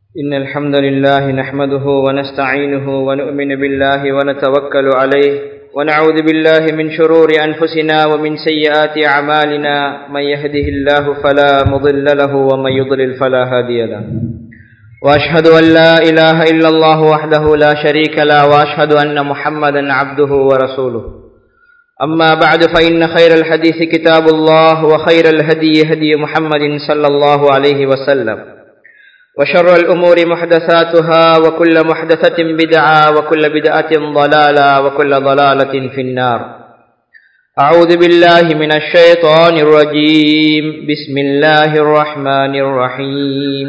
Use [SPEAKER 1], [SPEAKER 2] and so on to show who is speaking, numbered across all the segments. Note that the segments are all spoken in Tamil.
[SPEAKER 1] إن الحمد لله نحمده ونستعينه ونؤمن بالله ونتوكل عليه ونعوذ بالله من شرور أنفسنا ومن سيئات أعمالنا من يهده الله فلا مضل له ومن يضلل فلا هادي له وأشهد أن لا إله إلا الله وحده لا شريك له وأشهد أن محمدا عبده ورسوله أما بعد فإن خير الحديث كتاب الله وخير الهدي هدي محمد صلى الله عليه وسلم وشر الأمور محدثاتها وكل محدثة بدعة وكل بدعة ضلالة وكل ضلالة في النار أعوذ بالله من الشيطان الرجيم بسم الله الرحمن الرحيم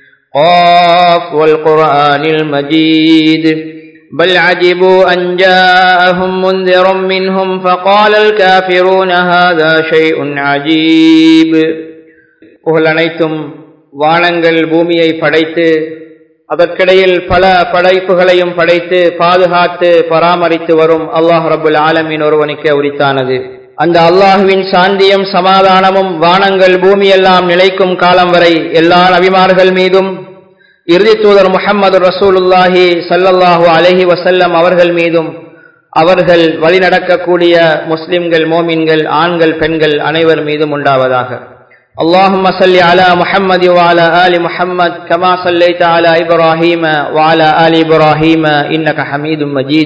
[SPEAKER 1] قاف والقرآن المجيد بل عجبوا أن جاءهم منذر منهم فقال الكافرون هذا شيء عجيب புகழ் அனைத்தும் வானங்கள் பூமியை படைத்து அதற்கிடையில் பல படைப்புகளையும் படைத்து பாதுகாத்து பராமரித்து வரும் அல்லாஹ் ரபுல் ஆலமின் ஒருவனுக்கு உரித்தானது அந்த அல்லாஹுவின் சாந்தியும் சமாதானமும் வானங்கள் பூமியெல்லாம் நிலைக்கும் காலம் வரை எல்லா நபிமார்கள் மீதும் இறுதி தூதர் முகமது ரசூலுல்லாஹி சல்லல்லாஹு அலஹி வசல்லம் அவர்கள் மீதும் அவர்கள் வழிநடக்கக்கூடிய முஸ்லிம்கள் மோமின்கள் ஆண்கள் பெண்கள் அனைவர் மீதும் உண்டாவதாக اللهم صل على محمد وعلى آل محمد كما صليت على إبراهيم وعلى آل إبراهيم إنك حميد مجيد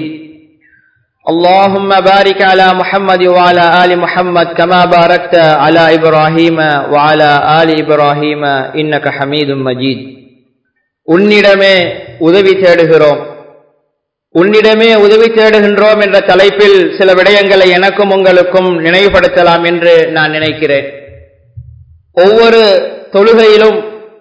[SPEAKER 1] اللهم بارك على محمد وعلى آل محمد كما باركت على إبراهيم وعلى آل إبراهيم إنك حميد مجيد உன்னிடமே உதவி தேடுகிறோம் உன்னிடமே உதவி தேடுகின்றோம் என்ற தலைப்பில் சில விடயங்களை எனக்கும் உங்களுக்கும் நினைவுபடுத்தலாம் என்று நான் நினைக்கிறேன் ஒவ்வொரு தொழுகையிலும்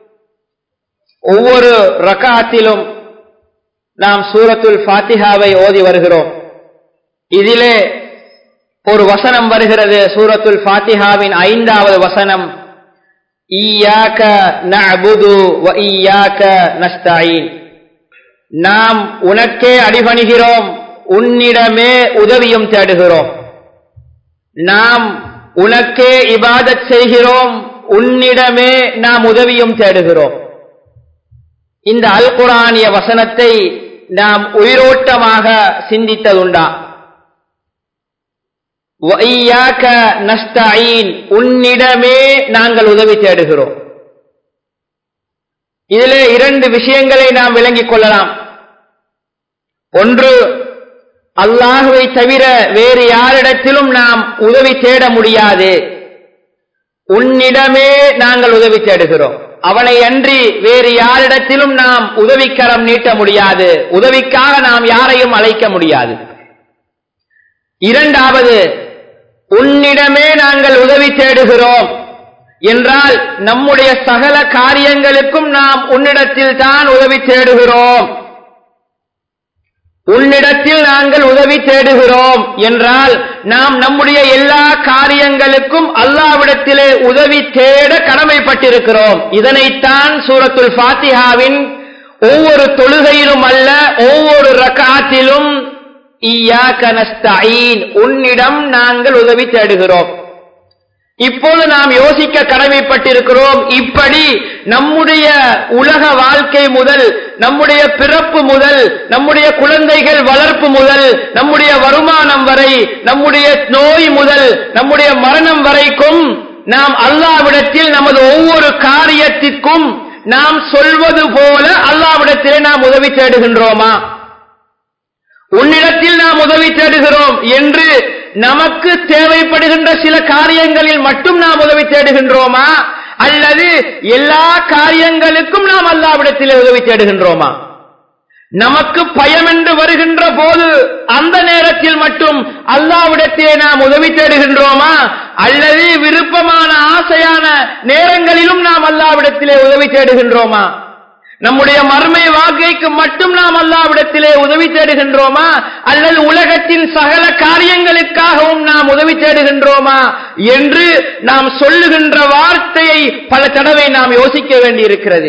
[SPEAKER 1] ஒவ்வொரு ரகாத்திலும் நாம் சூரத்துல் ஃபாத்திஹாவை ஓதி வருகிறோம் இதிலே ஒரு வசனம் வருகிறது சூரத்துல் ஃபாத்திஹாவின் ஐந்தாவது வசனம் ஈயாக்க நஅபுது வ ஈயாக்க நஸ்தஈன் நாம் உனக்கே அடிபணிகிறோம் உன்னிடமே உதவியும் தேடுகிறோம் நாம் உனக்கே இபாதத் செய்கிறோம் உன்னிடமே நாம் உதவியும் தேடுகிறோம் இந்த அல் குரானிய வசனத்தை நாம் உயிரோட்டமாக சிந்தித்ததுண்டா உன்னிடமே நாங்கள் உதவி தேடுகிறோம் இதிலே இரண்டு விஷயங்களை நாம் விளங்கிக் கொள்ளலாம் ஒன்று அல்லாஹுவை தவிர வேறு யாரிடத்திலும் நாம் உதவி தேட முடியாது உன்னிடமே நாங்கள் உதவி தேடுகிறோம் அவனை அன்றி வேறு யாரிடத்திலும் நாம் உதவிக்கரம் நீட்ட முடியாது உதவிக்காக நாம் யாரையும் அழைக்க முடியாது இரண்டாவது உன்னிடமே நாங்கள் உதவி தேடுகிறோம் என்றால் நம்முடைய சகல காரியங்களுக்கும் நாம் உன்னிடத்தில் தான் உதவி தேடுகிறோம் உன்னிடத்தில் நாங்கள் உதவி தேடுகிறோம் என்றால் நாம் நம்முடைய எல்லா காரியங்களுக்கும் அல்லாவிடத்திலே உதவி தேட கடமைப்பட்டிருக்கிறோம் இதனைத்தான் சூரத்துல் ஃபாத்திஹாவின் ஒவ்வொரு தொழுகையிலும் அல்ல ஒவ்வொரு ரகாத்திலும் உன்னிடம் நாங்கள் உதவி தேடுகிறோம் இப்போது நாம் யோசிக்க கடமைப்பட்டிருக்கிறோம் இப்படி நம்முடைய உலக வாழ்க்கை முதல் நம்முடைய பிறப்பு முதல் நம்முடைய குழந்தைகள் வளர்ப்பு முதல் நம்முடைய வருமானம் வரை நம்முடைய நோய் முதல் நம்முடைய மரணம் வரைக்கும் நாம் அல்லாவிடத்தில் நமது ஒவ்வொரு காரியத்திற்கும் நாம் சொல்வது போல அல்லாவிடத்திலே நாம் உதவி தேடுகின்றோமா உன்னிடத்தில் நாம் உதவி தேடுகிறோம் என்று நமக்கு தேவைப்படுகின்ற சில காரியங்களில் மட்டும் நாம் உதவி தேடுகின்றோமா அல்லது எல்லா காரியங்களுக்கும் நாம் அல்லாவிடத்திலே உதவி தேடுகின்றோமா நமக்கு பயம் என்று வருகின்ற போது அந்த நேரத்தில் மட்டும் அல்லாவிடத்திலே நாம் உதவி தேடுகின்றோமா அல்லது விருப்பமான ஆசையான நேரங்களிலும் நாம் அல்லாவிடத்திலே உதவி தேடுகின்றோமா நம்முடைய மர்மை வாழ்க்கைக்கு மட்டும் நாம் அல்லாவிடத்திலே உதவி தேடுகின்றோமா அல்லது உலகத்தின் சகல காரியங்களுக்காகவும் நாம் உதவி தேடுகின்றோமா என்று நாம் சொல்லுகின்ற வார்த்தையை பல தடவை நாம் யோசிக்க வேண்டியிருக்கிறது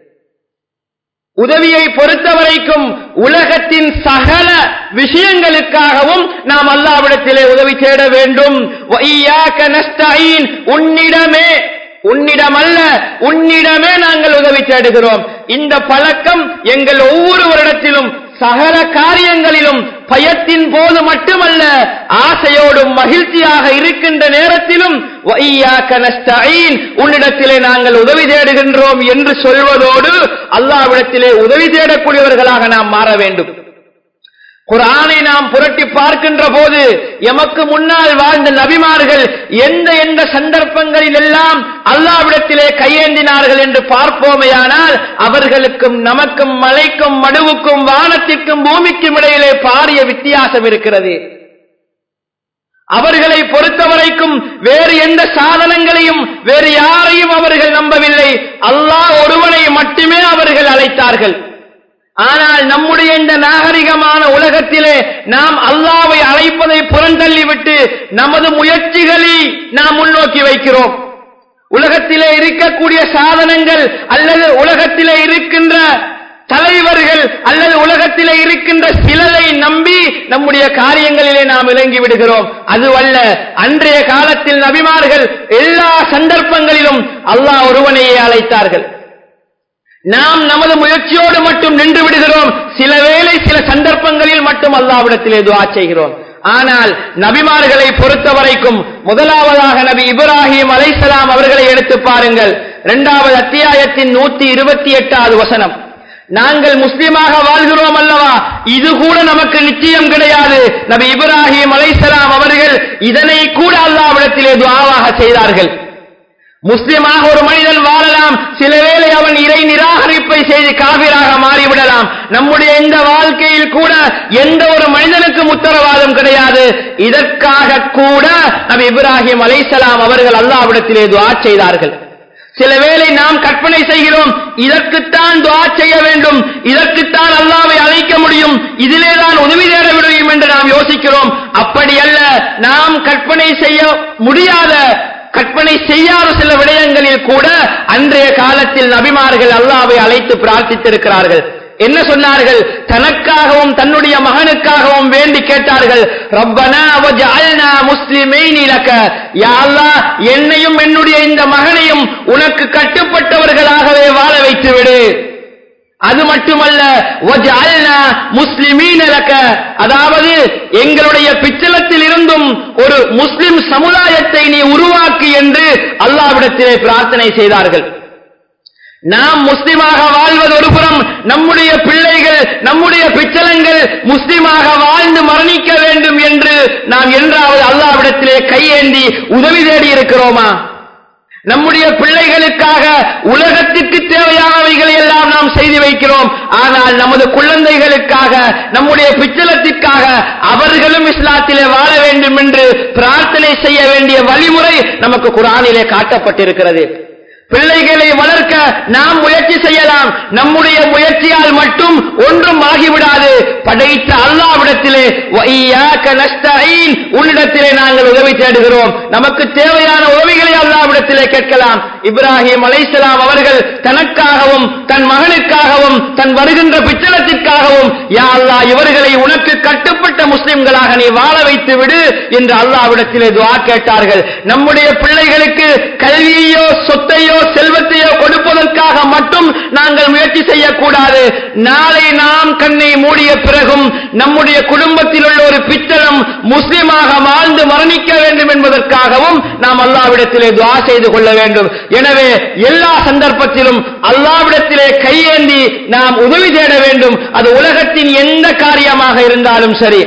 [SPEAKER 1] உதவியை பொறுத்தவரைக்கும் உலகத்தின் சகல விஷயங்களுக்காகவும் நாம் அல்லாவிடத்திலே உதவி தேட வேண்டும் உன்னிடமே உன்னிடம் அல்ல உன்னிடமே நாங்கள் உதவி தேடுகிறோம் இந்த பழக்கம் எங்கள் ஒவ்வொருவரிடத்திலும் சகல காரியங்களிலும் பயத்தின் போது மட்டுமல்ல ஆசையோடும் மகிழ்ச்சியாக இருக்கின்ற நேரத்திலும் "வஇய்யாக நஸ்தஈன்", உன்னிடத்திலே நாங்கள் உதவி தேடுகின்றோம் என்று சொல்வதோடு அல்லாவிடத்திலே உதவி தேடக்கூடியவர்களாக நாம் மாற வேண்டும் குரானை நாம் புரட்டி பார்க்கின்ற போது எமக்கு முன்னால் வாழ்ந்த நபிமார்கள் எந்த எந்த சந்தர்ப்பங்களில் எல்லாம் அல்லாவிடத்திலே கையேந்தினார்கள் என்று பார்ப்போமேயானால் அவர்களுக்கும் நமக்கும் மலைக்கும் மடுவுக்கும் வானத்திற்கும் பூமிக்கும் இடையிலே பாரிய வித்தியாசம் இருக்கிறது அவர்களை பொறுத்தவரைக்கும் வேறு எந்த சாதனங்களையும் வேறு யாரையும் அவர்கள் நம்பவில்லை அல்லாஹ் ஒருவனை மட்டுமே அவர்கள் அழைத்தார்கள் ஆனால் நம்முடைய இந்த நாகரிகமான உலகத்திலே நாம் அல்லாவை அழைப்பதை புறந்தள்ளிவிட்டு நமது முயற்சிகளை நாம் முன்னோக்கி வைக்கிறோம் உலகத்திலே இருக்கக்கூடிய சாதனங்கள் அல்லது உலகத்திலே இருக்கின்ற தலைவர்கள் அல்லது உலகத்திலே இருக்கின்ற சிலரை நம்பி நம்முடைய காரியங்களிலே நாம் இறங்கி விடுகிறோம் அதுவல்ல அன்றைய காலத்தில் நபிமார்கள் எல்லா சந்தர்ப்பங்களிலும் அல்லாஹ் ஒருவனையே அழைத்தார்கள் நாம் நமது முயற்சியோடு மட்டும் நின்று விடுகிறோம் சில வேளை சில சந்தர்ப்பங்களில் மட்டும் அல்லாவிடத்திலே துவா செய்கிறோம் ஆனால் நபிமார்களை பொறுத்தவரைக்கும் முதலாவதாக நபி இப்ராஹிம் அலைசலாம் அவர்களை எடுத்து பாருங்கள் இரண்டாவது அத்தியாயத்தின் நூத்தி இருபத்தி எட்டாவது வசனம் நாங்கள் முஸ்லிமாக வாழ்கிறோம் அல்லவா இது கூட நமக்கு நிச்சயம் கிடையாது நபி இப்ராஹிம் அலைசலாம் அவர்கள் இதனை கூட அல்லாவிடத்திலே துவாவாக செய்தார்கள் முஸ்லிமாக ஒரு மனிதன் வாழலாம் சில வேளை அவன் இறை நிராகரிப்பை செய்து காவிராக மாறிவிடலாம் நம்முடைய இந்த வாழ்க்கையில் கூட எந்த ஒரு மனிதனுக்கும் உத்தரவாதம் கிடையாது இதற்காக கூட நபி இப்ராஹிம் அலைசலாம் அவர்கள் அல்லாவிடத்திலே துவா செய்தார்கள் சில வேளை நாம் கற்பனை செய்கிறோம் இதற்குத்தான் துவா செய்ய வேண்டும் இதற்குத்தான் அல்லாவை அழைக்க முடியும் இதிலே தான் உதவி தேட முடியும் என்று நாம் யோசிக்கிறோம் அப்படி அல்ல நாம் கற்பனை செய்ய முடியாத கற்பனை செய்யாத சில விடயங்களில் கூட அன்றைய காலத்தில் நபிமார்கள் அல்லாவை அழைத்து பிரார்த்தித்திருக்கிறார்கள் என்ன சொன்னார்கள் தனக்காகவும் தன்னுடைய மகனுக்காகவும் வேண்டி கேட்டார்கள் ரப்பனா வஜஅல்னா முஸ்லிமைன் லக யா அல்லாஹ் என்னையும் என்னுடைய இந்த மகனையும் உனக்கு கட்டுப்பட்டவர்களாகவே வாழ வைத்து விடு அது மட்டுமல்ல வஜஅல்னா முஸ்லிமீன லக அதாவது எங்களுடைய பிச்சலத்தில் இருந்தும் ஒரு முஸ்லிம் சமுதாயத்தை நீ உருவாக்கு என்று அல்லாவிடத்திலே பிரார்த்தனை செய்தார்கள் நாம் முஸ்லிமாக வாழ்வது ஒரு புறம் நம்முடைய பிள்ளைகள் நம்முடைய பிச்சலங்கள் முஸ்லிமாக வாழ்ந்து மரணிக்க வேண்டும் என்று நாம் என்றாவது அல்லாவிடத்திலே கையேந்தி உதவி தேடி இருக்கிறோமா நம்முடைய பிள்ளைகளுக்காக உலகத்திற்கு தேவையானவைகளை எல்லாம் நாம் செய்து வைக்கிறோம் ஆனால் நமது குழந்தைகளுக்காக நம்முடைய பிச்சலத்திற்காக அவர்களும் இஸ்லாத்திலே வாழ வேண்டும் என்று பிரார்த்தனை செய்ய வேண்டிய வழிமுறை நமக்கு குரானிலே காட்டப்பட்டிருக்கிறது பிள்ளைகளை வளர்க்க நாம் முயற்சி செய்யலாம் நம்முடைய முயற்சியால் மட்டும் ஒன்றும் ஆகிவிடாது படைத்த அல்லாவிடத்திலே "வஇய்யாக நஸ்தஈன்", உன்னிடத்திலே நாங்கள் உதவி தேடுகிறோம் நமக்கு தேவையான உதவிகளை அல்லாவிடத்திலே கேட்கலாம் இப்ராஹிம் அலைஹிஸ்ஸலாம் அவர்கள் தனக்காகவும் தன் மகனுக்காகவும் தன் வருகின்ற பிச்சலத்திற்காகவும் யா அல்லாஹ் இவர்களை உனக்கு கட்டுப்பட்ட முஸ்லிம்களாக நீ வாழ வைத்து விடு என்று அல்லாவிடத்திலே துஆ கேட்டார்கள் நம்முடைய பிள்ளைகளுக்கு கல்வியோ சொத்தையோ செல்வத்தையோ கொடுப்பதற்காக மட்டும் நாங்கள் முயற்சி செய்யக்கூடாது நாளை நாம் கண்ணை மூடிய பிறகும் நம்முடைய குடும்பத்தில் உள்ள ஒரு பிச்சளம் முஸ்லிமாக வாழ்ந்து மரணிக்க வேண்டும் என்பதற்காகவும் நாம் அல்லாவிடத்திலே துஆ செய்து கொள்ள வேண்டும் எனவே எல்லா சந்தர்ப்பத்திலும் அல்லாவிடத்திலே கையேந்தி நாம் உதவி தேட வேண்டும் அது உலகத்தின் எந்த காரியமாக இருந்தாலும் சரி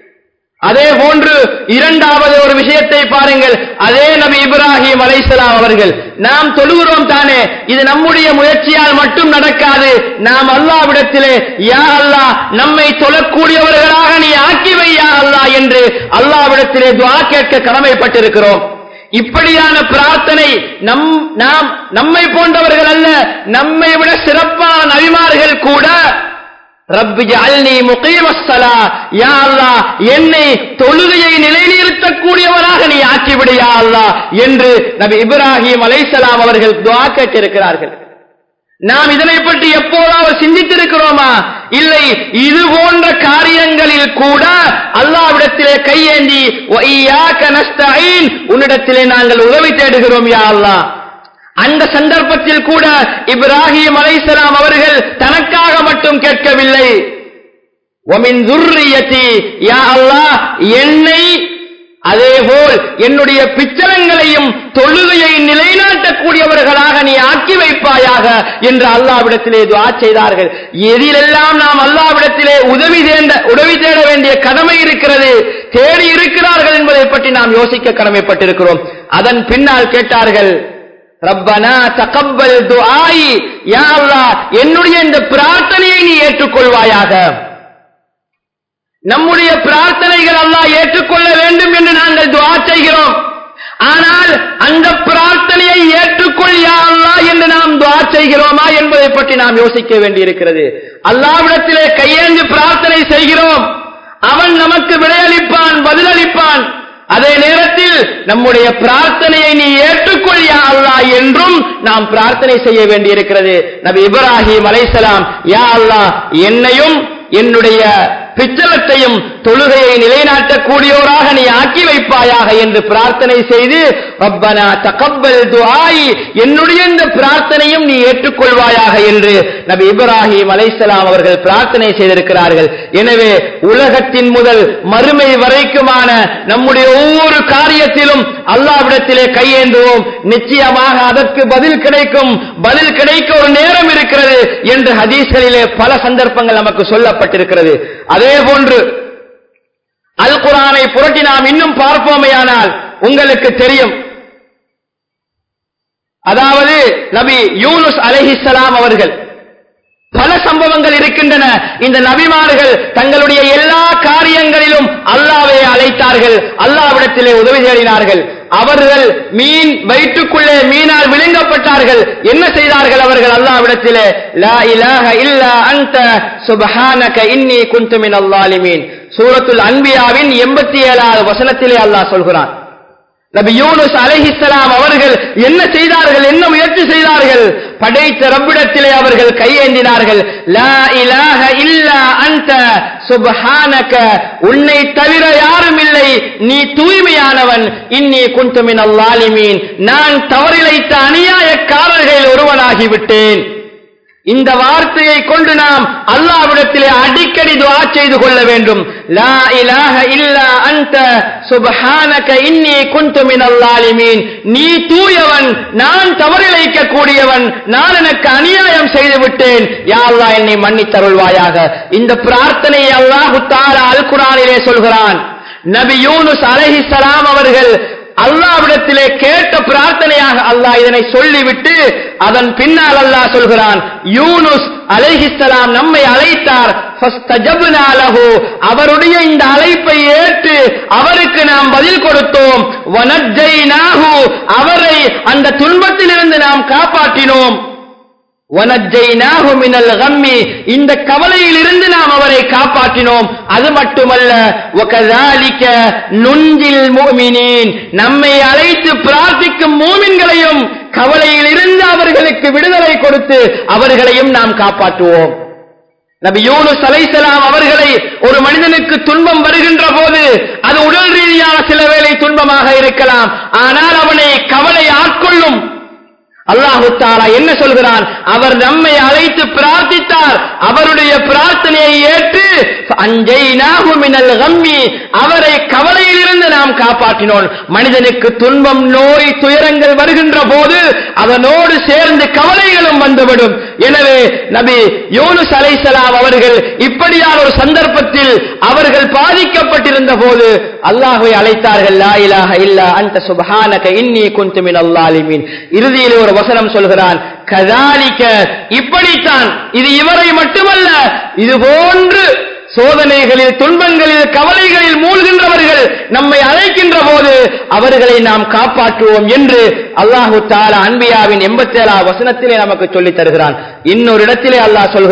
[SPEAKER 1] அதே போன்று இரண்டாவது ஒரு விஷயத்தை பாருங்கள் அதே நபி இப்ராஹிம் அலைஹிஸ்ஸலாம் அவர்கள் நாம் தொழுகிறோம் தானே இது நம்முடைய முயற்சியால் மட்டும் நடக்காது நாம் அல்லாவிடத்திலே யா அல்லாஹ் நம்மை தொழக்கூடியவர்களாக நீ ஆக்கி வை யா அல்லாஹ் என்று அல்லாவிடத்திலே துஆ கேட்க கடமைப்பட்டிருக்கிறோம் இப்படியான பிரார்த்தனை நம் நாம் நம்மை போன்றவர்கள் அல்ல நம்மை விட சிறப்பான நபிமார்கள் கூட ரப்பி ஜஅல்னி முகீமஸ்ஸலா யா அல்லாஹ் என்னை தொழுகையை நிலைநிறுத்தக்கூடியவராக நீ ஆக்கிவிடு யா அல்லாஹ் என்று நபி இப்ராஹிம் அலைஹிஸ்ஸலாம் அவர்கள் துஆ கேட்டிருக்கிறார்கள் நாம் இதனை பற்றி எப்போதாவது சிந்தித்திருக்கிறோமா இல்லை இது போன்ற காரியங்களில் கூட அல்லாவிடத்திலே கையேந்தி "வஇய்யாக நஸ்தஈன்", உன்னிடத்திலே நாங்கள் உதவி தேடுகிறோம் யா அல்லாஹ் அந்த சந்தர்ப்பத்தில் கூட இப்ராஹிம் அலைஹிஸ்ஸலாம் அவர்கள் தனக்காக மட்டும் கேட்கவில்லை ஒமின் துர்ரியத்தி யா அல்லாஹ் என்னை அதேபோல் என்னுடைய பிச்சரங்களையும் தொழுகையை நிலைநாட்டக்கூடியவர்களாக நீ ஆக்கி வைப்பாயாக என்று அல்லாவிடத்திலே துஆ செய்தார்கள் எதிலெல்லாம் நாம் அல்லாவிடத்திலே உதவி தேண்ட உதவி தேட வேண்டிய கடமை இருக்கிறது தேடி இருக்கிறார்கள் என்பதை பற்றி நாம் யோசிக்க கடமைப்பட்டிருக்கிறோம் அதன் பின்னால் கேட்டார்கள் ரப்பனா தகப்பல் துஆஇ யா அல்லாஹ் என்னுடைய இந்த பிரார்த்தனையை நீ ஏற்றுக்கொள்வாயாக நம்முடைய பிரார்த்தனைகள் அல்லாஹ் ஏற்றுக்கொள்ள வேண்டும் என்று நாங்கள் துஆ செய்கிறோம் ஆனால் அந்த பிரார்த்தனையை ஏற்றுக்கொள் யா அல்லாஹ் என்று நாம் துஆ செய்கிறோமா என்பதை பற்றி நாம் யோசிக்க வேண்டியிருக்கிறது அல்லாவிடத்திலே கையேந்து பிரார்த்தனை செய்கிறோம் அவன் நமக்கு விடையளிப்பான் பதிலளிப்பான் அதே நேரத்தில் நம்முடைய பிரார்த்தனையை நீ ஏற்றுக்கொள் யா அல்லாஹ் என்றும் நாம் பிரார்த்தனை செய்ய வேண்டியிருக்கிறது நபி இப்ராஹிம் அலைஹிஸ்ஸலாம் யா அல்லாஹ் என்னையும் என்னுடைய பிச்சலத்தையும் தொழுகையை நிலைநாட்டக்கூடியோராக நீ ஆக்கி வைப்பாயாக என்று பிரார்த்தனை செய்து ரப்பனா தகப்பல் துஆஇ என்னுடைய இந்த பிரார்த்தனையும் நீ ஏற்றுக்கொள்வாயாக என்று நபி இப்ராஹிம் அலைஹிஸ்ஸலாம் அவர்கள் பிரார்த்தனை செய்திருக்கிறார்கள் எனவே உலகத்தின் முதல் மறுமை வரைக்குமான நம்முடைய ஒவ்வொரு காரியத்திலும் அல்லாவிடத்திலே கையேந்துவோம் நிச்சயமாக அதற்கு பதில் கிடைக்கும் பதில் கிடைக்க ஒரு நேரம் இருக்கிறது என்று ஹதீஸ்களிலே பல சந்தர்ப்பங்கள் நமக்கு சொல்லப்பட்டிருக்கிறது அதே போன்று அல் குரானை புரட்டி நாம் இன்னும் பார்ப்போமேயானால் உங்களுக்கு தெரியும் அதாவது நபி யூனுஸ் அலைஹிஸ்ஸலாம் அவர்கள் பல சம்பவங்கள் இருக்கின்றன இந்த நபிமார்கள் தங்களுடைய எல்லா காரியங்களிலும் அல்லாவை அழைத்தார்கள் அல்லாவிடத்திலே உதவி தேடினார்கள் அவர்கள் மீன் வயிற்றுக்குள்ளே மீனால் விழுங்கப்பட்டார்கள் என்ன செய்தார்கள் அவர்கள் அல்லாவிடத்திலே லா இலாஹ இல்லா அன்த சுப்ஹானக இன்னி குன்து மினல் லாலிமீன் சூரத்துல் அன்பியாவின் 87வது வசனத்திலே அல்லாஹ் சொல்கிறான் நபி யூனுஸ் அலைஹிஸ்ஸலாம் அவர்கள் என்ன செய்தார்கள் என்ன முயற்சி செய்தார்கள் படைத்த ரப்பிடத்திலே அவர்கள் கையேந்தினார்கள் லா இலாஹ இல்லா அன்த சுப்ஹானக உன்னை தவிர யாரும் இல்லை நீ தூய்மையானவன் இன்னி குன்து மினல் லாலிமீன் நான் தவறிழைத்த அநியாயக்காரர்களில் ஒருவனாகி விட்டேன் இந்த வார்த்தையை கொண்டு நாம் அல்லாவிடத்திலே அடிக்கடி துஆ செய்து கொள்ள வேண்டும் லா இலாஹ இல்லா அன்த சுப்ஹானக இன்னி குன்து மினல் லாலிமீன் நீ தூயவன் நான் தவறிழைக்க கூடியவன் நான் எனக்கு அநியாயம் செய்து விட்டேன் யா அல்லாஹ் என்னை மன்னித்தருள்வாயாக இந்த பிரார்த்தனையை அல்லாஹ் தஆலா அல் குர்ஆனிலே சொல்கிறான் நபி யூனுஸ் அலைஹிஸ்ஸலாம் அவர்கள் அல்லாவிடத்திலே கேட்ட பிரார்த்தனையாக அல்லாஹ் இதனை சொல்லிவிட்டு அதன் பின்னால் அல்லாஹ் சொல்கிறான் யூனுஸ் அலைஹிஸ்ஸலாம் நம்மை அழைத்தார் ஃபஸ்தஜப்னா லஹு அவருடைய இந்த அழைப்பை ஏற்று அவருக்கு நாம் பதில் கொடுத்தோம் வனஜ்ஜைனாஹு அவரை அந்த துன்பத்திலிருந்து நாம் காப்பாற்றினோம் வனஜ்ஜைனாஹு மினல் கம்மி இந்த கவலையில் இருந்து நாம் அவரை காப்பாற்றினோம் அது மட்டுமல்ல வகதாலிக நுஞ்சில் முஃமினீன் நம்மை அழைத்து பிரார்த்திக்கும் மூமின்களையும் கவலையில் இருந்து அவர்களுக்கு விடுதலை கொடுத்து அவர்களையும் நாம் காப்பாற்றுவோம் நபி யூனுஸ் அலைஹிஸ்ஸலாம் அவர்களை ஒரு மனிதனுக்கு துன்பம் வருகின்ற போது அது உடல் ரீதியான சில வேளை துன்பமாக இருக்கலாம் ஆனால் அவனை கவலை ஆட்கொள்ளும் அல்லாஹு தாலா என்ன சொல்கிறான் அவர் நம்மை அழைத்து பிரார்த்தித்தார் அவருடைய பிரார்த்தனையை ஏற்று அஞ்சைனாஹு மினல் கம்மி அவரை கவலையிலிருந்து நாம் காப்பாற்றினோம் மனிதனுக்கு துன்பம் நோய் துயரங்கள் வருகின்ற போது அதனோடு சேர்ந்து கவலைகளும் வந்துவிடும் எனவே நபி யூனுஸ் அலைஹிஸ்ஸலாம் அவர்கள் இப்படியான ஒரு சந்தர்ப்பத்தில் அவர்கள் பாதிக்கப்பட்டிருந்த போது அல்லாஹ்வை அழைத்தார்கள் லா இலாஹ இல்லா அன்த சுப்ஹானக இன்னி குன்து மினல் லாலிமீன் இறுதியில் ஒரு வசனம் சொல்கிறான் கதாலிக்க இப்படித்தான் இது இவரை மட்டுமல்ல இது போன்று சோதனைகளில் துன்பங்களில் கவலைகளில் மூழ்கின்றவர்கள் நம்மை அழைக்கின்ற போது அவர்களை நாம் காப்பாற்றுவோம் என்று அல்லாஹு தாலா அன்பியாவின் எண்பத்தி ஏழாவது வசனத்திலே நமக்கு சொல்லித் தருகிறான் இன்னொரு இடத்திலே அல்லாஹ் சொல்கிறான்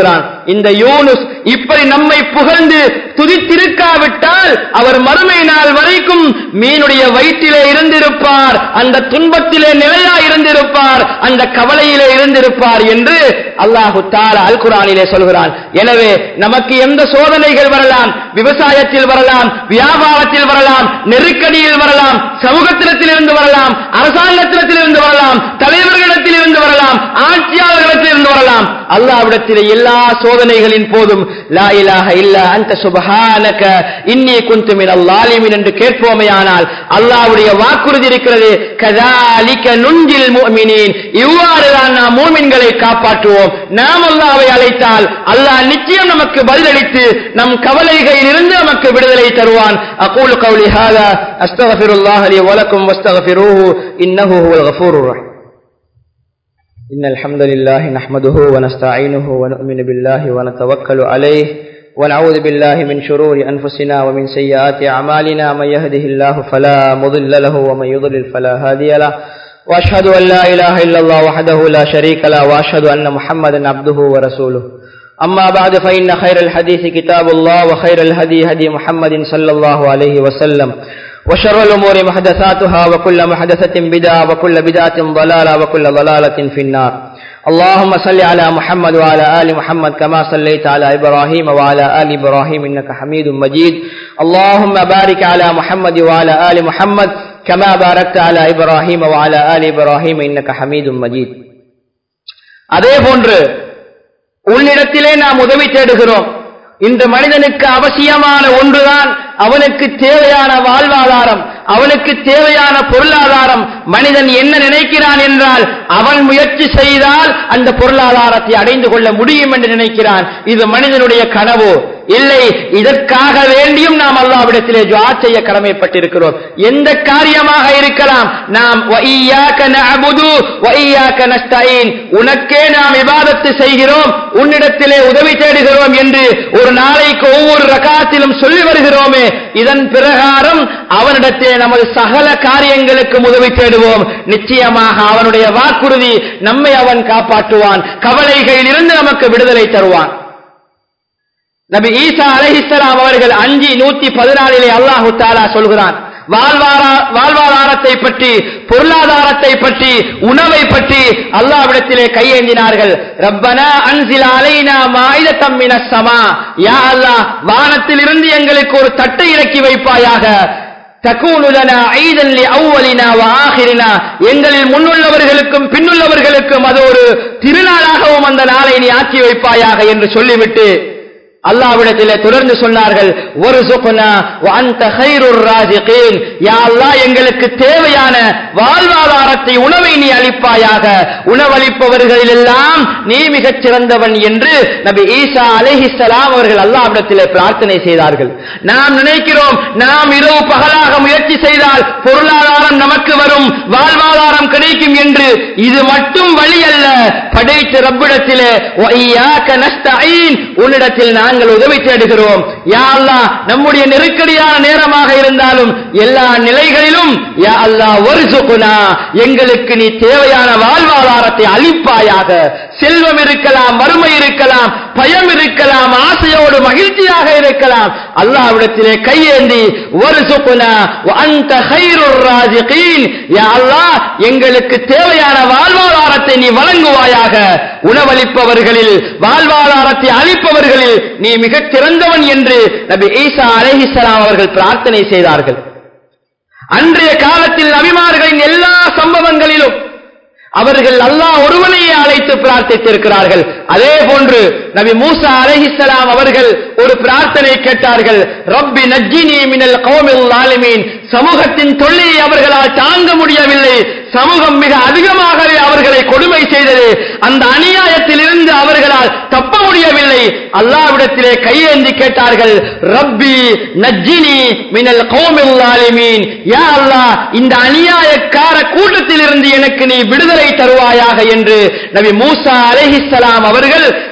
[SPEAKER 1] இந்த யூனுஸ் இப்படி நம்மை புகழ்ந்து துதித்திருக்காவிட்டால் அவர் மறுமை நாள் வரைக்கும் மீனுடைய வயிற்றிலே இருந்திருப்பார் அந்த துன்பத்திலே நிலையா இருந்திருப்பார் அந்த கவலையிலே இருந்திருப்பார் என்று அல்லாஹு தாலா அல் குரானிலே சொல்கிறான் எனவே நமக்கு எந்த சோதனைகள் வரலாம் விவசாயத்தில் வரலாம் வியாபாரத்தில் வரலாம் நெருக்கடியில் வரலாம் சமூகத்திடத்தில் இருந்து வரலாம் அரசாங்கத்திடத்தில் இருந்து வரலாம் தலைவர்களிடத்தில் இருந்து வரலாம் ஆட்சியாளர்களிடத்தில் இருந்து வரலாம் அல்லாவிடத்தில் எல்லா சோதனைகளின் போதும் லா இலாஹ இல்லா அந்த சுபஹானக இன்னி குந்து மினல் லாலிமின் என்று கேட்போமேயானால் அல்லாஹ்வுடைய வாக்குறுதி இருக்கிறது கதாலிக நுஞ்சில் முஃமினீன் இவ்வாறு தான் நாம் மூமின்களை காப்பாற்றுவோம் நாம் அல்லாஹ்வை அழைத்தால் அல்லாஹ் நிச்சயம் நமக்கு பதிலளித்து நம் கவலைகளில் இருந்து நமக்கு விடுதலை தருவான் அகூல் கௌலி ஹாதா அஸ்தகஃபிருல்லாஹ் லி வலக்கும் வஸ்தகஃபிரூஹு இன்னஹு ஹுவல் கஃபூருர் ரஹீம் إن الحمد لله نحمده ونستعينه ونؤمن بالله ونتوكل عليه ونعوذ بالله من شرور أنفسنا ومن سيئات أعمالنا من يهده الله فلا مضل له ومن يضلل فلا هادي له وأشهد أن لا إله إلا الله وحده لا شريك له وأشهد أن محمدا عبده ورسوله أما بعد فإن خير الحديث كتاب الله وخير الهدي هدي محمد صلى الله عليه وسلم وشر الأمور محدثاتها وكل محدثة بدعة وكل بدعة ضلالة وكل ضلالة في النار اللهم صل على محمد وعلى آل محمد كما صليت على إبراهيم وعلى آل إبراهيم إنك حميد مجيد اللهم بارك على محمد وعلى آل محمد كما باركت على إبراهيم وعلى آل إبراهيم إنك حميد مجيد அதே போன்று உன்னிடத்திலே நாம் உதவி தேடுகிறோம் இந்த மனிதனுக்கு அவசியமான ஒன்றுதான் அவனுக்கு தேவையான வாழ்வாதாரம் அவனுக்கு தேவையான பொருளாதாரம் மனிதன் என்ன நினைக்கிறான் என்றால் அவன் முயற்சி செய்தால் அந்த பொருளாதாரத்தை அடைந்து கொள்ள முடியும் என்று நினைக்கிறான் இது மனிதனுடைய கனவு இல்லை இதற்காக வேண்டியும் நாம் அல்லாவிடத்திலே துஆ செய்ய கடமைப்பட்டிருக்கிறோம் எந்த காரியமாக இருக்கலாம் நாம் வஇய்யாக நஅபுது வஇய்யாக நஸ்தஈன் உனக்கே நாம் இபாதத்து செய்கிறோம் உன்னிடத்திலே உதவி தேடுகிறோம் என்று ஒரு நாளைக்கு ஒவ்வொரு ரகாத்திலும் சொல்லி வருகிறோமே இதன் பிரகாரம் அவனிடத்திலே நமது சகல காரியங்களுக்கு உதவி தேடுவோம் நிச்சயமாக அவனுடைய வாக்குறுதி நம்மை அவன் காப்பாற்றுவான் கவலைகளில் இருந்து நமக்கு விடுதலை தருவான் நபி ஈசா அலைஹிஸ்ஸலாம் அவர்கள் அஞ்சு நூத்தி பதினாலிலே அல்லாஹு தாலா சொல்கிறான் வாழ்வாரா- வாழ்வாதாரத்தை பற்றி பொருளாதாரத்தை பற்றி உணவை பற்றி அல்லாவிடத்திலே கையேந்தினார்கள் ரப்பனா அன்சில் அலைனா மாயுதத்தம் மினஸ் ஸமா யா அல்லாஹ் வானத்தில் இருந்து எங்களுக்கு ஒரு தட்டை இறக்கி வைப்பாயாக தக்கூனு லனா ஈதன் லி அவ்வலினா வ ஆகிரினா எங்களில் முன்னுள்ளவர்களுக்கும் பின்னுள்ளவர்களுக்கும் அது ஒரு திருநாளாகவும் அந்த நாளை நீ ஆக்கி வைப்பாயாக என்று சொல்லிவிட்டு அல்லாவிடத்திலே தொடர்ந்து சொன்னார்கள் ஒரு சுகுனா அந்த ஹைருர் ராஜிகீன் யா அல்லாஹ் எங்களுக்கு தேவையான வாழ்வாதாரத்தை உணவை நீ அளிப்பாயாக உணவளிப்பவர்களில் எல்லாம் நீ மிகச் சிறந்தவன் என்று நபி ஈசா அலைஹிஸ்ஸலாம் அவர்கள் அல்லாவிடத்திலே பிரார்த்தனை செய்தார்கள் நாம் நினைக்கிறோம் நாம் இரவு பகலாக முயற்சி செய்தால் பொருளாதாரம் நமக்கு வரும் வாழ்வாதாரம் கிடைக்கும் என்று இது மட்டும் வழி அல்ல படைத்த ரப்பிடத்திலே "வஇய்யாக நஸ்தஈன்" உன்னிடத்தில் நாங்கள் உதவி தேடுகிறோம் யா அல்லாஹ் நம்முடைய நெருக்கடியான நேரமாக இருந்தாலும் எல்லா நிலைகளிலும் யா அல்லாஹ் வர்சுகுனா எங்களுக்கு நீ தேவையான வாழ்வாதாரத்தை அளிப்பாயாக செல்வம் இருக்கலாம் வறுமை இருக்கலாம் பயம் இருக்கலாம் ஆசையோடு மகிழ்ச்சியாக இருக்கலாம் அல்லாஹ்விடத்திலே கையேந்தி வர்சுகுனா வஅன்த கைருர் ராஜிகீன் யா அல்லாஹ் எங்களுக்கு தேவையான வாழ்வாதாரத்தை நீ வழங்குவாயாக உணவளிப்பவர்களில் வாழ்வாதாரத்தை அளிப்பவர்களில் நீ மிகச் சிறந்தவன் என்று நபி ஈசா அலைஹிஸ்ஸலாம் அவர்கள் பிரார்த்தனை செய்தார்கள் அன்றைய காலத்தில் நபிமார்களின் எல்லா சம்பவங்களிலும் அவர்கள் அல்லாஹ் ஒருவனையே அழைத்து பிரார்த்தித்திருக்கிறார்கள் அதே போன்று நபி மூசா அலைஹிஸ்ஸலாம் அவர்கள் ஒரு பிரார்த்தனை கேட்டார்கள் ரப்பி நஜ்ஜினி மினல் கௌமில் லாலிமீன் சமூகத்தின் தொல்லையை அவர்களால் தாங்க முடியவில்லை சமூகம் மிக அதிகமாகவே அவர்களை கொடுமை செய்தது அந்த அநியாயத்தில் இருந்து அவர்களால் தப்ப முடியவில்லை அல்லாவிடத்திலே கையேந்தி கேட்டார்கள் ரப்பி நஜ்ஜினி மினல் கௌமில் லாலிமீன் யா அல்லாஹ் இந்த அநியாயக்கார கூட்டத்தில் இருந்து எனக்கு நீ விடுதலை தருவாயாக என்று நபி மூசா அலைஹிஸ்ஸலாம் அவர்கள்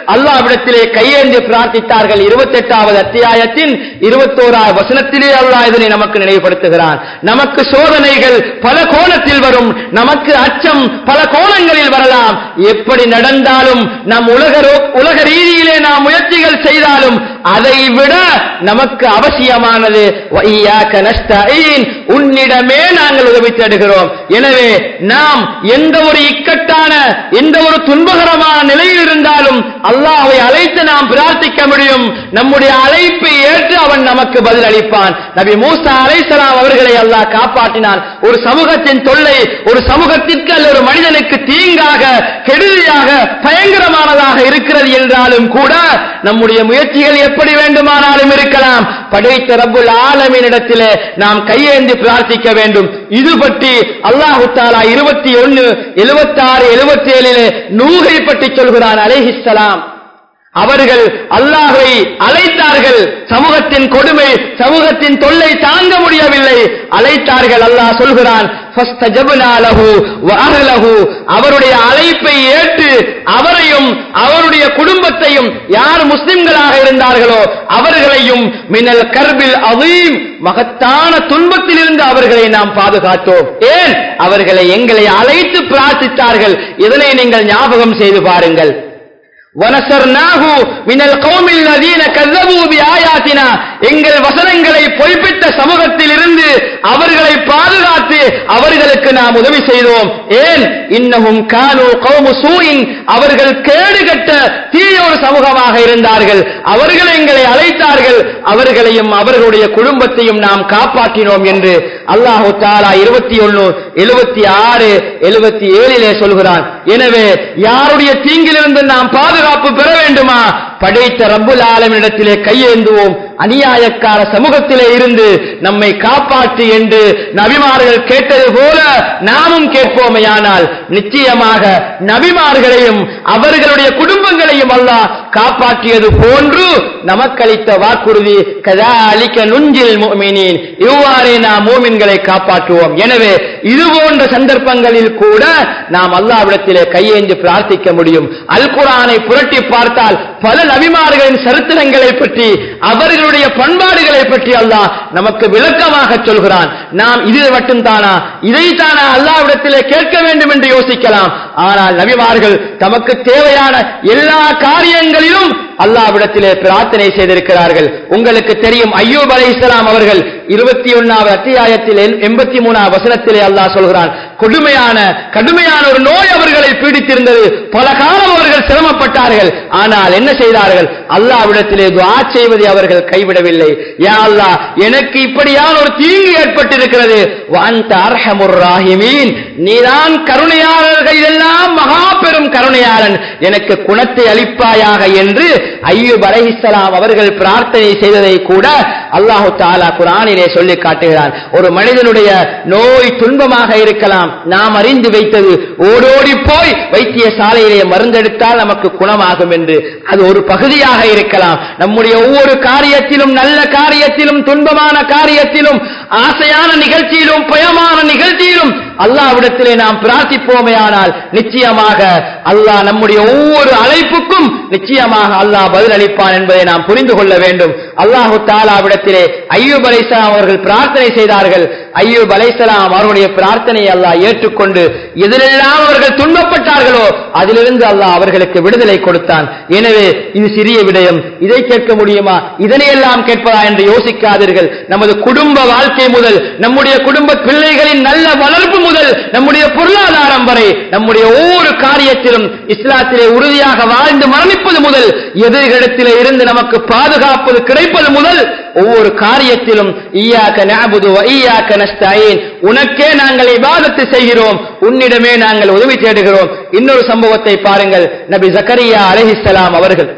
[SPEAKER 1] அல்லாஹ்விடத்திலே கையேந்தி பிரார்த்தித்தார்கள் இருபத்தி எட்டாவது அத்தியாயத்தின் இருபத்தோராவது வசனத்திலே அல்லாஹ் இதனை நமக்கு நினைவுபடுத்துகிறான் நமக்கு சோதனைகள் பல கோணத்தில் வரும் நமக்கு அச்சம் பல கோணங்களில் வரலாம் எப்படி நடந்தாலும் நம் உலக ரோ- உலக ரீதியிலே நாம் முயற்சிகள் செய்தாலும் அதை விட நமக்கு அவசியமானது வஇய்யாக நஸ்தஈன். உன்னிடமே நாங்கள் உதவி தேடுகிறோம் எனவே நாம் எந்த ஒரு இக்கட்டான எந்த ஒரு துன்பகரமான நிலையில் இருந்தாலும் அல்லாஹ்வை அழைத்து நாம் பிரார்த்திக்க முடியும் நம்முடைய அழைப்பை ஏற்று அவன் நமக்கு பதில் அளிப்பான் நபி மூசா அலைஹிஸ்ஸலாம் அவர்களை அல்லாஹ் காப்பாற்றினான் ஒரு சமூகத்தின் தொல்லை ஒரு சமூகத்திற்கு அல்ல ஒரு மனிதனுக்கு தீங்காக கெடுதியாக பயங்கரமானதாக இருக்கிறது என்றாலும் கூட நம்முடைய முயற்சிகள் எப்படி வேண்டுமானாலும் இருக்கலாம் படைத்த ரப்புல் ஆலமீனிடத்திலே நாம் கையேந்தி பிரார்த்திக்க வேண்டும் இது பற்றி அல்லாஹு தாலா இருபத்தி ஒன்னு எழுபத்தி ஆறு எழுபத்தி ஏழிலே நூகை பற்றி சொல்கிறான் அலைஹிஸ்ஸலாம் அவர்கள் அல்லாஹை அழைத்தார்கள் சமூகத்தின் கொடுமை சமூகத்தின் தொல்லை தாங்க முடியவில்லை அழைத்தார்கள் அல்லாஹ் சொல்கிறான் "ஃபஸ்தஜப்னா லஹு வ அஹ்லஹு." அவருடைய அழைப்பை ஏற்று அவரையும் அவருடைய குடும்பத்தையும் யார் முஸ்லிம்களாக இருந்தார்களோ அவர்களையும் மினல் கர்பில் அதீம் மகத்தான துன்பத்திலிருந்து அவர்களை நாம் பாதுகாத்தோம் ஏன் அவர்களை எங்களை அழைத்து பிரார்த்தித்தார்கள் இதனை நீங்கள் ஞாபகம் செய்து பாருங்கள் وَنَصَرْنَاهُ مِنَ الْقَوْمِ الَّذِينَ كَذَّبُوا بِآيَاتِنَا எங்கள் வசனங்களை பொய்ப்பித்த சமூகத்தில் இருந்து அவர்களை பாதுகாத்து அவர்களுக்கு நாம் உதவி செய்தோம் ஏன் இன்னஹும் கானு கௌமு சூயின் அவர்கள் கேடுகட்ட தீய ஒரு சமூகமாக இருந்தார்கள் அவர்கள் எங்களை அழைத்தார்கள் அவர்களையும் அவர்களுடைய குடும்பத்தையும் நாம் காப்பாற்றினோம் என்று அல்லாஹு தாலா இருபத்தி ஒன்னு எழுபத்தி ஆறு எழுபத்தி ஏழிலே சொல்கிறான் எனவே யாருடைய தீங்கிலிருந்து நாம் பாதுகாப்பு பெற வேண்டுமா படைத்த ரப்புல் ஆலமிடத்திலே கையேந்துவோம் அநியாயக்கார சமூகத்திலே இருந்து நம்மை காப்பாற்று என்று நபிமார்கள் கேட்டது போல நாமும் கேட்போமையானால் நிச்சயமாக நபிமார்களையும் அவர்களுடைய குடும்பங்களையும் அல்லாஹ் காப்பாற்றியது போன்று நமக்களித்த வாக்குறுதி கதாலிக்க நுஞ்சில் முஃமினீன் இவ்வாறே நாம் மூமின்களை காப்பாற்றுவோம் எனவே இது போன்ற சந்தர்ப்பங்களில் கூட நாம் அல்லாஹ்விடத்திலே கையேந்தி பிரார்த்திக்க முடியும் அல் குர்ஆனை புரட்டி பார்த்தால் பல நபிமார்களின் சரித்திரங்களை பற்றி அவர்களுடைய பண்பாடுகளை பற்றி அல்லாஹ் நமக்கு விளக்கமாக சொல்கிறான் நாம் இது மட்டும் தானா இதைத்தானா அல்லாஹ்விடத்திலே கேட்க வேண்டும் என்று யோசிக்கலாம் ஆனால் நபிமார்கள் தமக்கு தேவையான எல்லா காரியங்களிலும் அல்லாஹ்விடத்திலே பிரார்த்தனை செய்திருக்கிறார்கள் உங்களுக்கு தெரியும் ஐயூப் அலைஹிஸ்ஸலாம் அவர்கள் இருபத்தி ஒன்னாவது அத்தியாயத்தில் எண்பத்தி மூணாவது வசனத்திலே அல்லாஹ் சொல்கிறான் கொடுமையான கடுமையான ஒரு நோய் அவர்களை பீடித்திருந்தது பல காலம் அவர்கள் சிரமப்பட்டார்கள் ஆனால் என்ன செய்தார்கள் அல்லாஹ்விடத்திலே துஆ செய்வதை அவர்கள் கைவிடவில்லை யா அல்லாஹ் எனக்கு இப்படியான ஒரு தீங்கு ஏற்பட்டிருக்கிறது வஅன்த அர்ஹமுர் ராஹிமீன் நீதான் கருணையாளர்கள் எல்லாம் மகா பெரும் கருணையாளன் எனக்கு குணத்தை அளிப்பாயாக என்று ஐயூப் அலைஹிஸ்ஸலாம் அவர்கள் பிரார்த்தனை செய்ததை கூட அல்லாஹு தாலா குரானிலே சொல்லி காட்டுகிறான் ஒரு மனிதனுடைய நோய் துன்பமாக இருக்கலாம் நாம் அறிந்து வைத்தது ஓடோடி போய் வைத்திய சாலையிலே மருந்தெடுத்தால் நமக்கு குணமாகும் என்று அது ஒரு பகுதியாக இருக்கலாம் நம்முடைய ஒவ்வொரு காரியத்திலும் நல்ல காரியத்திலும் துன்பமான காரியத்திலும் ஆசையான நிகழ்ச்சியிலும் பயமான நிகழ்ச்சியிலும் அல்லாஹ்விடத்திலே நாம் பிரார்த்திப்போமேயானால் நிச்சயமாக அல்லாஹ் நம்முடைய ஒவ்வொரு அழைப்புக்கும் நிச்சயமாக அல்லாஹ் பதில் அளிப்பான் என்பதை நாம் புரிந்து கொள்ள வேண்டும் அல்லாஹு தாலாவிடத்திலே ஐயூப் அலைசலாம் அவர்கள் பிரார்த்தனை செய்தார்கள் ஐயூப் அலைசலாம் அவருடைய பிரார்த்தனையை அல்லாஹ் ஏற்றுக்கொண்டு எதிலெல்லாம் அவர்கள் துன்பப்பட்டார்களோ அதிலிருந்து அல்லாஹ் அவர்களுக்கு விடுதலை கொடுத்தான் எனவே இது சிறிய விடயம் இதை கேட்க முடியுமா இதனையெல்லாம் கேட்பதா என்று யோசிக்காதீர்கள் நமது குடும்ப வாழ்க்கை முதல் நம்முடைய குடும்ப பிள்ளைகளின் நல்ல வளர்ப்பு முதல் நம்முடைய பொருளாதாரம் வரை நம்முடைய ஒவ்வொரு காரியத்திலும் இஸ்லாத்திலே உறுதியாக வாழ்ந்து மரணிப்பது முதல் எதிர்களிடத்திலே இருந்து நமக்கு பாதுகாப்பது கிடைப்பது முதல் ஒவ்வொரு காரியத்திலும் ஈயாக்க நஅபுது வ ஈயாக்க நஸ்தஈன் உனக்கே நாங்கள் இபாதத்து செய்கிறோம் உன்னிடமே நாங்கள் உதவி தேடுகிறோம் இன்னொரு சம்பவத்தை பாருங்கள் நபி ஜக்கரியா அலைஹிஸ்ஸலாம் அவர்கள்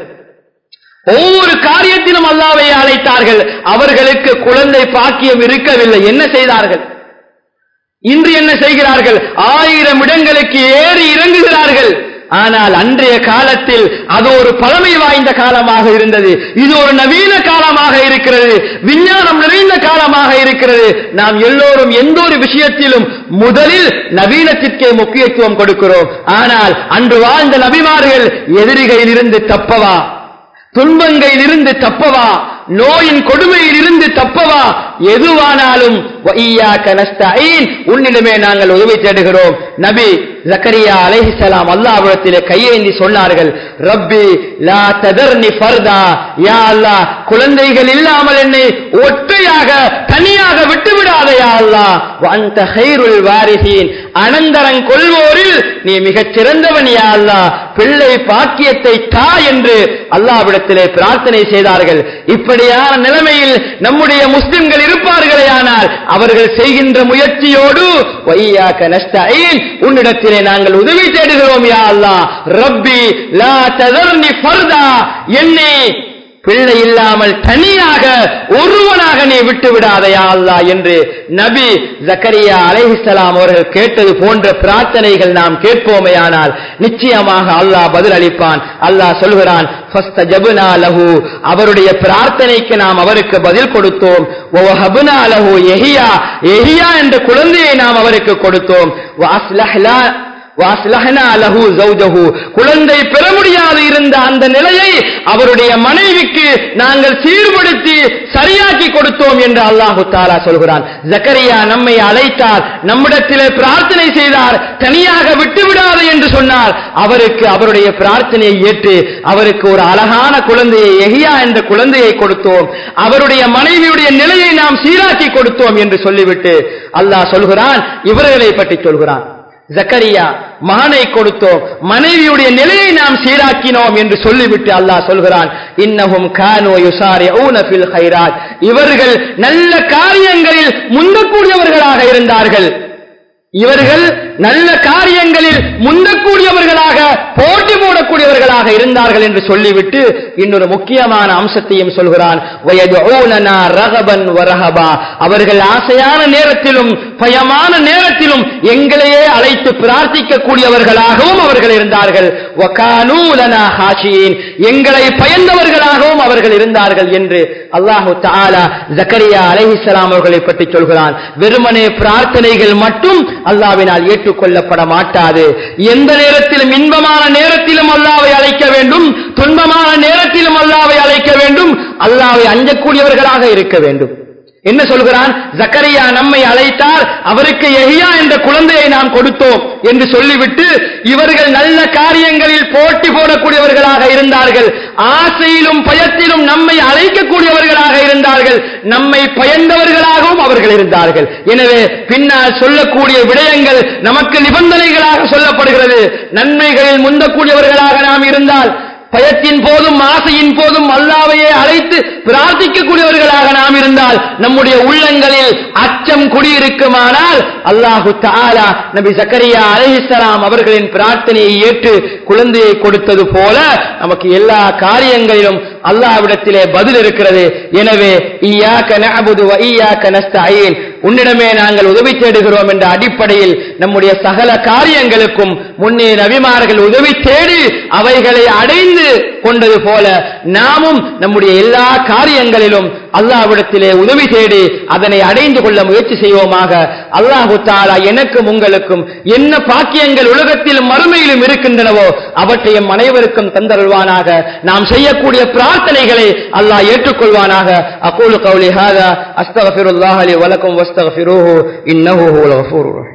[SPEAKER 1] ஒவ்வொரு காரியத்திலும் அல்லாவை அழைத்தார்கள் அவர்களுக்கு குழந்தை பாக்கியம் இருக்கவில்லை என்ன செய்தார்கள் இன்று என்ன செய்கிறார்கள் ஆயிரம் இடங்களுக்கு ஏறி இறங்குகிறார்கள் ஆனால் அன்றைய காலத்தில் அது ஒரு பழமை வாய்ந்த காலமாக இருந்தது இது ஒரு நவீன காலமாக இருக்கிறது விஞ்ஞானம் நிறைந்த காலமாக இருக்கிறது நாம் எல்லோரும் எந்த ஒரு விஷயத்திலும் முதலில் நவீனத்திற்கே முக்கியத்துவம் கொடுக்கிறோம் ஆனால் அன்று வாழ்ந்த நபிமார்கள் எதிரிகளில் இருந்து தப்பவா துன்பங்களில் இருந்து தப்பவா நோயின் கொடுமையில் இருந்து தப்பவா எதுவானாலும் வஇய்யாக நஸ்தஈன் உன்னிடமே நாங்கள் உதவி தேடுகிறோம் நபி ஜக்கரியா அலைஹிஸ்ஸலாம் அல்லாஹ்விடத்திலே கையேந்தி சொன்னார்கள் ரப்பி லா ததர்னி ஃபர்தா யா அல்லாஹ் குழந்தைகள் இல்லாமல் என்னை ஒற்றையாக தனியாக விட்டு விடாதே யா அல்லாஹ் வஅன்த கைருல் வாரிசீன் அனந்தரங் கொள்வோரில் நீ மிகச் சிறந்தவன் யா அல்லாஹ் பிள்ளை பாக்கியத்தை தா என்று அல்லாஹ்விடத்திலே பிரார்த்தனை செய்தார்கள் இப்படியான நிலைமையில் நம்முடைய முஸ்லிம்கள் இருப்பார்களே ஆனால் அவர்கள் செய்கின்ற முயற்சியோடு வையாக்க நஸ்தஈன் உன்னிடத்திலே நாங்கள் உதவி தேடுகிறோம் யா அல்லாஹ் ரப்பி லா ததர்னி ஃபர்தா என்னை பிள்ளை இல்லாமல் தனியாக ஒருவனாக நீ விட்டு விடாதையா அல்லா என்று நபி ஜக்கரியா அலைஹிஸ்ஸலாம் அவர்கள் கேட்டது போன்ற பிரார்த்தனைகள் நாம் கேட்போமேயானால் நிச்சயமாக அல்லாஹ் பதில் அளிப்பான் அல்லாஹ் சொல்கிறான் ஃபஸ்தஜப்னா லஹு அவருடைய பிரார்த்தனைக்கு நாம் அவருக்கு பதில் கொடுத்தோம் வஹப்னா லஹு யஹியா யஹியா என்ற குழந்தையை நாம் அவருக்கு கொடுத்தோம் வஅஸ்லஹ்லா வாஸ்லஹனா லஹு ஜௌஜஹு குழந்தை பெற முடியாது இருந்த அந்த நிலையை அவருடைய மனைவிக்கு நாங்கள் சீர்படுத்தி சரியாக்கி கொடுத்தோம் என்று அல்லாஹு தாலா சொல்கிறான் ஜக்கரியா நம்மை அழைத்தார் நம்மிடத்திலே பிரார்த்தனை செய்தார் தனியாக விட்டுவிடாது என்று சொன்னார் அவருக்கு அவருடைய பிரார்த்தனையை ஏற்று அவருக்கு ஒரு அழகான குழந்தையை எஹியா என்ற குழந்தையை கொடுத்தோம் அவருடைய மனைவியுடைய நிலையை நாம் சீராக்கி கொடுத்தோம் என்று சொல்லிவிட்டு அல்லாஹ் சொல்கிறான் இவர்களை பற்றி சொல்கிறான் ஜக்கரியா மகனை கொடுத்தோம் மனைவியுடைய நிலையை நாம் சீராக்கினோம் என்று சொல்லிவிட்டு அல்லாஹ் சொல்கிறான் இன்னஹும் கானு யுசாரிஊன ஃபில் கைராத் இவர்கள் நல்ல காரியங்களில் முந்தக்கூடியவர்களாக இருந்தார்கள் இவர்கள் நல்ல காரியங்களில் முந்தக்கூடியவர்களாக போட்டி போடக்கூடியவர்களாக இருந்தார்கள் என்று சொல்லிவிட்டு இன்னொரு முக்கியமான அம்சத்தையும் சொல்கிறான் வயதுஊனனா ரகபன் வரஹபா அவர்கள் ஆசையான நேரத்திலும் பயமான நேரத்திலும் எங்களையே அழைத்து பிரார்த்திக்க கூடியவர்களாகவும் அவர்கள் இருந்தார்கள் வகானூ லனா ஹாஷியின் எங்களை பயந்தவர்களாகவும் அவர்கள் இருந்தார்கள் என்று அல்லாஹு தஆலா ஜக்கரியா அலைஹிஸ்ஸலாம் அவர்களை பற்றி சொல்கிறான் வெறுமனே பிரார்த்தனைகள் மட்டும் அல்லாவினால் ஏற்றுக்கொள்ளப்பட மாட்டாது எந்த நேரத்திலும் இன்பமான நேரத்திலும் அல்லாவை அழைக்க வேண்டும் துன்பமான நேரத்திலும் அல்லாவை அழைக்க வேண்டும் அல்லாவை அஞ்சக்கூடியவர்களாக இருக்க வேண்டும் என்ன சொல்கிறான் ஜக்கரியா நம்மை அழைத்தார் அவருக்கு எஹியா என்ற குழந்தையை நாம் கொடுத்தோம் என்று சொல்லிவிட்டு இவர்கள் நல்ல காரியங்களில் போட்டி போடக்கூடியவர்களாக இருந்தார்கள் ஆசையிலும் பயத்திலும் நம்மை அழைக்கக்கூடியவர்களாக இருந்தார்கள் நம்மை பயந்தவர்களாகவும் அவர்கள் இருந்தார்கள் எனவே பின்னால் சொல்லக்கூடிய விடயங்கள் நமக்கு நிபந்தனைகளாக சொல்லப்படுகிறது நன்மைகளில் முந்தக்கூடியவர்களாக நாம் இருந்தால் பயத்தின் போதும் ஆசையின் போதும் அல்லாவையே அழைத்து பிரார்த்திக்கக்கூடியவர்களாக நாம் இருந்தால் நம்முடைய உள்ளங்களில் அச்சம் குடியிருக்குமானால் அல்லாஹு தாலா நபி சக்கரியா அலைஹிஸ்ஸலாம் அவர்களின் பிரார்த்தனையை ஏற்று குழந்தையை கொடுத்தது போல நமக்கு எல்லா காரியங்களிலும் அல்லாஹ்விடத்திலே பதில் இருக்கிறது எனவே ஈயாக்க நஅபுது வ ஈயாக்க நஸ்தஈன் உன்னிடமே நாங்கள் உதவி தேடுகிறோம் என்ற அடிப்படையில் நம்முடைய சகல காரியங்களுக்கும் முன்னே நபிமார்கள் உதவி தேடி அவைகளை அடைந்து கொண்டது போல நாமும் நம்முடைய எல்லா காரியங்களிலும் அல்லாஹ்விடத்திலே உதவி தேடி அதனை அடைந்து கொள்ள முயற்சி செய்வோமாக அல்லாஹு தாலா எனக்கும் உங்களுக்கும் என்ன பாக்கியங்கள் உலகத்திலும் மறுமையிலும் இருக்கின்றனவோ அவற்றையும் அனைவருக்கும் தந்தருள்வானாக நாம் செய்யக்கூடிய பிரார்த்தனைகளை அல்லாஹ் ஏற்றுக்கொள்வானாக அகூலு கௌலி ஹாதா அஸ்தகஃபிருல்லாஹ் லி வலக்கும் வஸ்தகஃபிரூஹு இன்னஹு ஹுவல் கஃபூருர் ரஹீம்